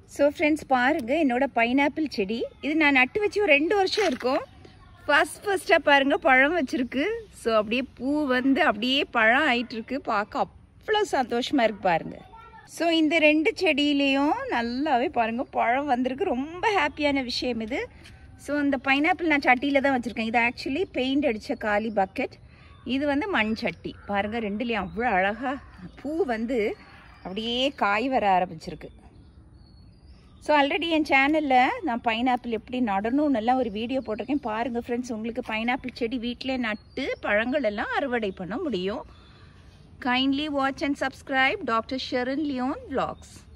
so friends பாருங்கள் என்னோட pineapple செடி இது நான் நட்டு வச்சு ஒரு ரெண்டு வருஷம் இருக்கும் ஃபர்ஸ்ட் ஃபர்ஸ்ட்டாக பாருங்கள் பழம் வச்சுருக்கு ஸோ அப்படியே பூ வந்து அப்படியே பழம் ஆயிட்டிருக்கு பார்க்க அவ்வளோ சந்தோஷமாக இருக்கு பாருங்கள் ஸோ இந்த ரெண்டு செடியிலையும் நல்லாவே பாருங்கள் பழம் வந்திருக்கு ரொம்ப ஹாப்பியான விஷயம் இது ஸோ இந்த பைனாப்பிள் நான் சட்டியில் தான் வச்சுருக்கேன் இது ஆக்சுவலி பெயிண்ட் அடித்த காலி பக்கெட் இது வந்து மண் சட்டி பாருங்கள் ரெண்டுலேயும் அவ்வளோ அழகாக பூ வந்து அப்படியே காய் வர ஆரம்பிச்சிருக்கு ஸோ ஆல்ரெடி என் சேனலில் நான் பைனாப்பிள் எப்படி நடணும்னு எல்லாம் ஒரு வீடியோ போட்டிருக்கேன் பாருங்கள் ஃப்ரெண்ட்ஸ் உங்களுக்கு பைனாப்பிள் செடி வீட்டிலே நட்டு பழங்கள் எல்லாம் அறுவடை பண்ண முடியும் kindly watch and subscribe doctor Sharon Leon vlogs